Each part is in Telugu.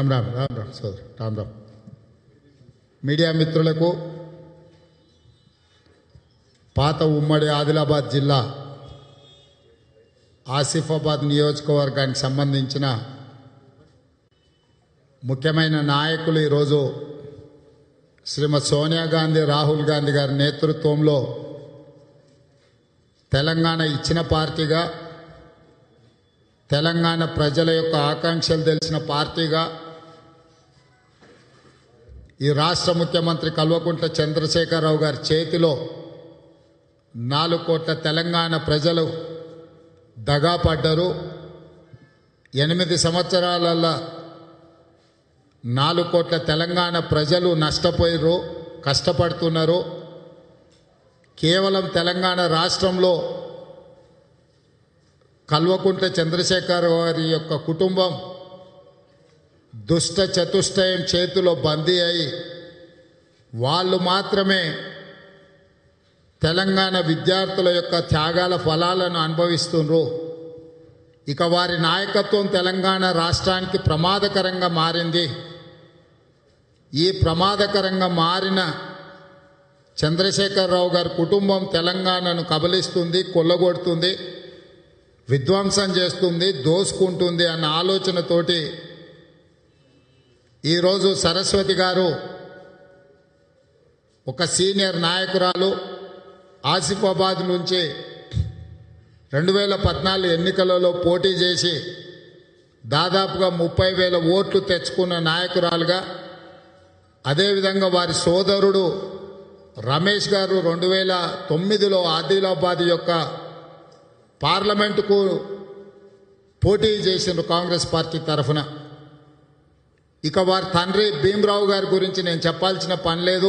రామ్ రామ్ రామ్ రామ్ సోదరు రామ్ రామ్ మీడియా మిత్రులకు పాత ఉమ్మడి ఆదిలాబాద్ జిల్లా ఆసిఫాబాద్ నియోజకవర్గానికి సంబంధించిన ముఖ్యమైన నాయకులు ఈరోజు శ్రీమతి సోనియా గాంధీ రాహుల్ గాంధీ గారి నేతృత్వంలో తెలంగాణ ఇచ్చిన పార్టీగా తెలంగాణ ప్రజల యొక్క ఆకాంక్షలు తెలిసిన పార్టీగా ఈ రాష్ట్ర ముఖ్యమంత్రి కల్వకుంట్ల చంద్రశేఖరరావు గారి చేతిలో నాలుగు కోట్ల తెలంగాణ ప్రజలు దగా పడ్డారు ఎనిమిది సంవత్సరాలలో నాలుగు కోట్ల తెలంగాణ ప్రజలు నష్టపోయారు కష్టపడుతున్నారు కేవలం తెలంగాణ రాష్ట్రంలో కల్వకుంట్ల చంద్రశేఖర్ వారి యొక్క కుటుంబం దుష్ట చతుష్టయం చేతిలో బందీ అయి వాళ్ళు మాత్రమే తెలంగాణ విద్యార్థుల యొక్క త్యాగాల ఫలాలను అనుభవిస్తున్నారు ఇక వారి నాయకత్వం తెలంగాణ రాష్ట్రానికి ప్రమాదకరంగా మారింది ఈ ప్రమాదకరంగా మారిన చంద్రశేఖరరావు గారి కుటుంబం తెలంగాణను కబలిస్తుంది కొల్లగొడుతుంది విధ్వంసం చేస్తుంది దోసుకుంటుంది అన్న ఆలోచనతోటి ఈరోజు సరస్వతి గారు ఒక సీనియర్ నాయకురాలు ఆసిఫాబాద్ నుంచి రెండు వేల పద్నాలుగు ఎన్నికలలో పోటీ చేసి దాదాపుగా ముప్పై వేల ఓట్లు తెచ్చుకున్న నాయకురాలుగా అదేవిధంగా వారి సోదరుడు రమేష్ గారు రెండు వేల తొమ్మిదిలో ఆదిలాబాద్ యొక్క పార్లమెంటుకు పోటీ చేసిండ్రు కాంగ్రెస్ పార్టీ తరఫున ఇక వారి తండ్రి భీమరావు గారి గురించి నేను చెప్పాల్సిన పని లేదు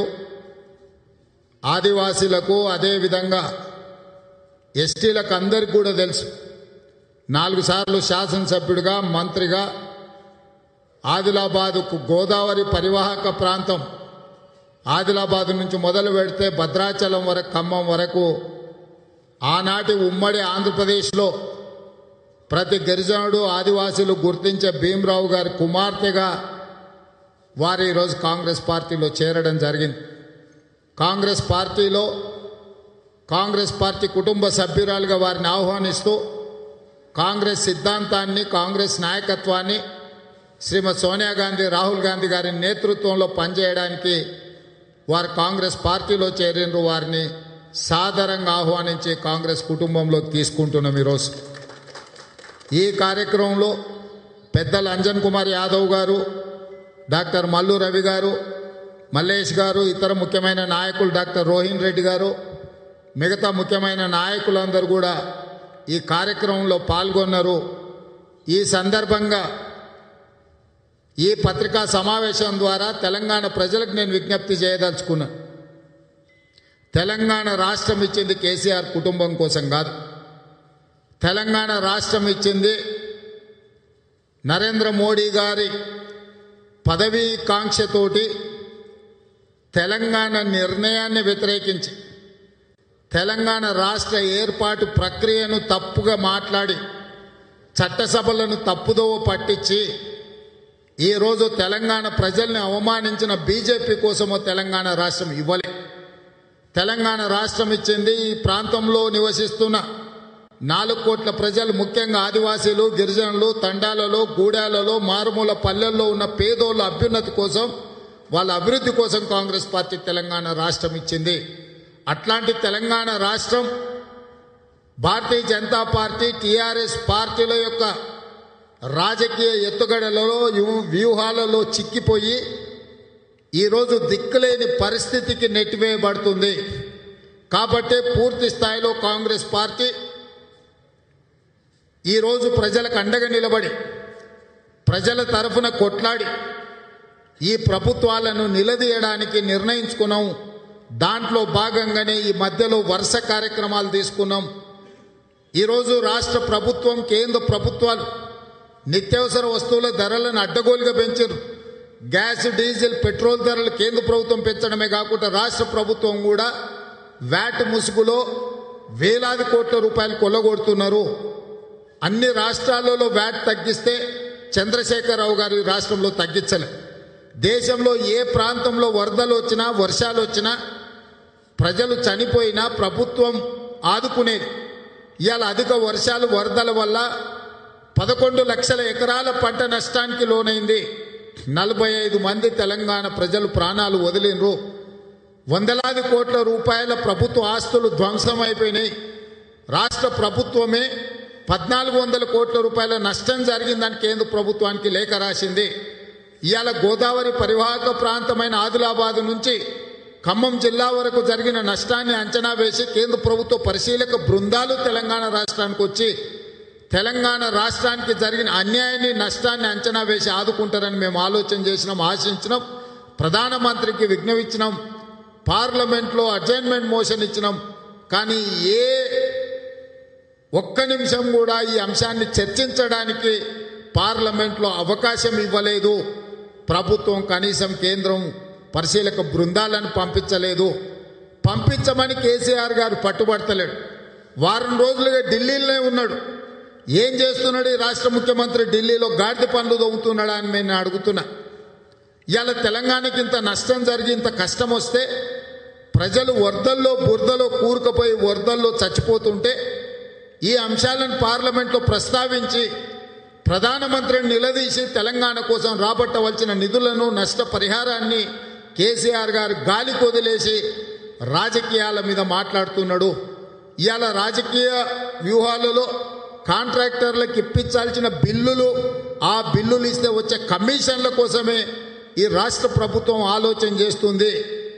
ఆదివాసీలకు అదేవిధంగా ఎస్టీలకు అందరికి కూడా తెలుసు నాలుగు సార్లు శాసనసభ్యుడిగా మంత్రిగా ఆదిలాబాదుకు గోదావరి పరివాహక ప్రాంతం ఆదిలాబాద్ నుంచి మొదలు పెడితే భద్రాచలం వరకు ఖమ్మం వరకు ఆనాటి ఉమ్మడి ఆంధ్రప్రదేశ్లో ప్రతి గిరిజనుడు ఆదివాసీలు గుర్తించే భీమరావు గారి కుమార్తెగా వారు ఈరోజు కాంగ్రెస్ పార్టీలో చేరడం జరిగింది కాంగ్రెస్ పార్టీలో కాంగ్రెస్ పార్టీ కుటుంబ సభ్యురాలుగా వారిని ఆహ్వానిస్తూ కాంగ్రెస్ సిద్ధాంతాన్ని కాంగ్రెస్ నాయకత్వాన్ని శ్రీమతి సోనియా గాంధీ రాహుల్ గాంధీ గారి నేతృత్వంలో పనిచేయడానికి వారు కాంగ్రెస్ పార్టీలో చేరినరు వారిని సాదరంగా ఆహ్వానించి కాంగ్రెస్ కుటుంబంలోకి తీసుకుంటున్నాం ఈరోజు ఈ కార్యక్రమంలో పెద్దలు అంజన్ కుమార్ యాదవ్ గారు డాక్టర్ మల్లు రవి గారు మల్లేష్ గారు ఇతర ముఖ్యమైన నాయకులు డాక్టర్ రోహిన్ రెడ్డి గారు మిగతా ముఖ్యమైన నాయకులందరూ కూడా ఈ కార్యక్రమంలో పాల్గొన్నారు ఈ సందర్భంగా ఈ పత్రికా సమావేశం ద్వారా తెలంగాణ ప్రజలకు నేను విజ్ఞప్తి చేయదలుచుకున్నా తెలంగాణ రాష్ట్రం ఇచ్చింది కేసీఆర్ కుటుంబం కోసం కాదు తెలంగాణ రాష్ట్రం ఇచ్చింది నరేంద్ర మోడీ గారి పదవీ కాంక్షతోటి తెలంగాణ నిర్ణయాన్ని వ్యతిరేకించి తెలంగాణ రాష్ట్ర ఏర్పాటు ప్రక్రియను తప్పుగా మాట్లాడి చట్టసభలను తప్పుదోవ పట్టించి ఈరోజు తెలంగాణ ప్రజల్ని అవమానించిన బీజేపీ కోసమో తెలంగాణ రాష్ట్రం ఇవ్వలే తెలంగాణ రాష్ట్రం ఇచ్చింది ఈ ప్రాంతంలో నివసిస్తున్న నాలుగు కోట్ల ప్రజలు ముఖ్యంగా ఆదివాసీలు గిరిజనులు తండాలలో గూడాలలో మారుమూల పల్లెల్లో ఉన్న పేదోళ్ళ అభ్యున్నతి కోసం వాళ్ళ అభివృద్ధి కోసం కాంగ్రెస్ పార్టీ తెలంగాణ రాష్ట్రం ఇచ్చింది అట్లాంటి తెలంగాణ రాష్ట్రం భారతీయ జనతా పార్టీ టీఆర్ఎస్ పార్టీల యొక్క రాజకీయ ఎత్తుగడలలో యు- వ్యూహాలలో చిక్కిపోయి ఈరోజు దిక్కులేని పరిస్థితికి నెట్టివేయబడుతుంది కాబట్టి పూర్తి స్థాయిలో కాంగ్రెస్ పార్టీ ఈరోజు ప్రజలకు అండగా నిలబడి ప్రజల తరఫున కొట్లాడి ఈ ప్రభుత్వాలను నిలదీయడానికి నిర్ణయించుకున్నాం దాంట్లో భాగంగానే ఈ మధ్యలో వరుస కార్యక్రమాలు తీసుకున్నాం ఈరోజు రాష్ట్ర ప్రభుత్వం కేంద్ర ప్రభుత్వాలు నిత్యావసర వస్తువుల ధరలను అడ్డగోలుగా పెంచారు గ్యాస్ డీజిల్ పెట్రోల్ ధరలు కేంద్ర ప్రభుత్వం పెంచడమే కాకుండా రాష్ట్ర ప్రభుత్వం కూడా వ్యాట్ ముసుగులో వేలాది కోట్ల రూపాయలు కొల్లగొడుతున్నారు అన్ని రాష్ట్రాలలో వ్యాట్ తగ్గిస్తే చంద్రశేఖరరావు గారు ఈ రాష్ట్రంలో తగ్గించలే దేశంలో ఏ ప్రాంతంలో వరదలు వచ్చినా వర్షాలు వచ్చినా ప్రజలు చనిపోయినా ప్రభుత్వం ఆదుకునేది ఇవాళ అధిక వర్షాలు వరదల వల్ల పదకొండు లక్షల ఎకరాల పంట నష్టానికి లోనైంది నలభై ఐదు మంది తెలంగాణ ప్రజలు ప్రాణాలు వదిలినరు వందలాది కోట్ల రూపాయల ప్రభుత్వ ఆస్తులు ధ్వంసం అయిపోయినాయి రాష్ట్ర ప్రభుత్వమే పద్నాలుగు వందల కోట్ల రూపాయల నష్టం జరిగిందని కేంద్ర ప్రభుత్వానికి లేఖ రాసింది ఇవాళ గోదావరి పరివాహక ప్రాంతమైన ఆదిలాబాద్ నుంచి ఖమ్మం జిల్లా వరకు జరిగిన నష్టాన్ని అంచనా వేసి కేంద్ర ప్రభుత్వ పరిశీలక బృందాలు తెలంగాణ రాష్ట్రానికి వచ్చి తెలంగాణ రాష్ట్రానికి జరిగిన అన్యాయాన్ని నష్టాన్ని అంచనా వేసి ఆదుకుంటారని మేము ఆలోచన చేసినాం ఆశించినాం ప్రధానమంత్రికి విజ్ఞవించినాం పార్లమెంట్లో అడ్జైన్మెంట్ మోషన్ ఇచ్చినాం కానీ ఏ ఒక్క నిమిషం కూడా ఈ అంశాన్ని చర్చించడానికి పార్లమెంట్లో అవకాశం ఇవ్వలేదు ప్రభుత్వం కనీసం కేంద్రం పరిశీలక బృందాలను పంపించలేదు పంపించమని కేసీఆర్ గారు పట్టుబడతలేడు వారం రోజులుగా ఢిల్లీలోనే ఉన్నాడు ఏం చేస్తున్నాడు ఈ రాష్ట్ర ముఖ్యమంత్రి ఢిల్లీలో గాడిద పనులు దొంగతున్నాడా అని నేను అడుగుతున్నా ఇవాళ తెలంగాణకి ఇంత నష్టం జరిగి ఇంత కష్టం వస్తే ప్రజలు వరదల్లో బురదలో కూరుకుపోయి వరదల్లో చచ్చిపోతుంటే ఈ అంశాలను పార్లమెంట్లో ప్రస్తావించి ప్రధానమంత్రిని నిలదీసి తెలంగాణ కోసం రాబట్టవలసిన నిధులను నష్టపరిహారాన్ని కేసీఆర్ గారు గాలికి వదిలేసి రాజకీయాల మీద మాట్లాడుతున్నాడు ఇవాళ రాజకీయ వ్యూహాలలో కాంట్రాక్టర్లకు ఇప్పించాల్సిన బిల్లులు ఆ బిల్లులు ఇస్తే వచ్చే కమిషన్ల కోసమే ఈ రాష్ట్ర ప్రభుత్వం ఆలోచన చేస్తుంది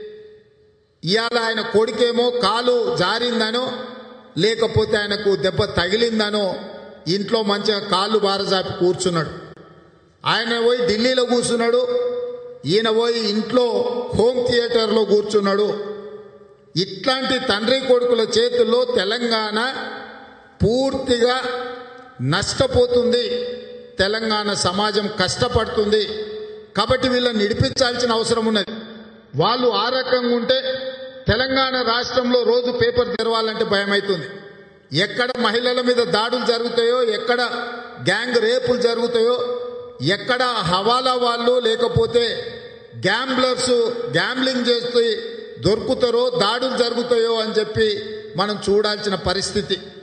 ఇవాళ ఆయన కొడుకేమో కాలు జారిందనో లేకపోతే ఆయనకు దెబ్బ తగిలిందనో ఇంట్లో మంచిగా కాళ్ళు బారజాపి కూర్చున్నాడు ఆయన పోయి ఢిల్లీలో కూర్చున్నాడు ఈయన పోయి ఇంట్లో హోమ్ థియేటర్లో కూర్చున్నాడు ఇట్లాంటి తండ్రి కొడుకుల చేతుల్లో తెలంగాణ పూర్తిగా నష్టపోతుంది తెలంగాణ సమాజం కష్టపడుతుంది కాబట్టి వీళ్ళని నిడిపించాల్సిన అవసరం ఉన్నది వాళ్ళు ఆ రకంగా ఉంటే తెలంగాణ రాష్ట్రంలో రోజు పేపర్ తెరవాలంటే భయం అవుతుంది ఎక్కడ మహిళల మీద దాడులు జరుగుతాయో ఎక్కడ గ్యాంగ్ రేపులు జరుగుతాయో ఎక్కడ హవాలా వాళ్ళు లేకపోతే గ్యాంబ్లర్స్ గ్యాంబ్లింగ్ చేస్తూ దొరుకుతారో దాడులు జరుగుతాయో అని చెప్పి మనం చూడాల్సిన పరిస్థితి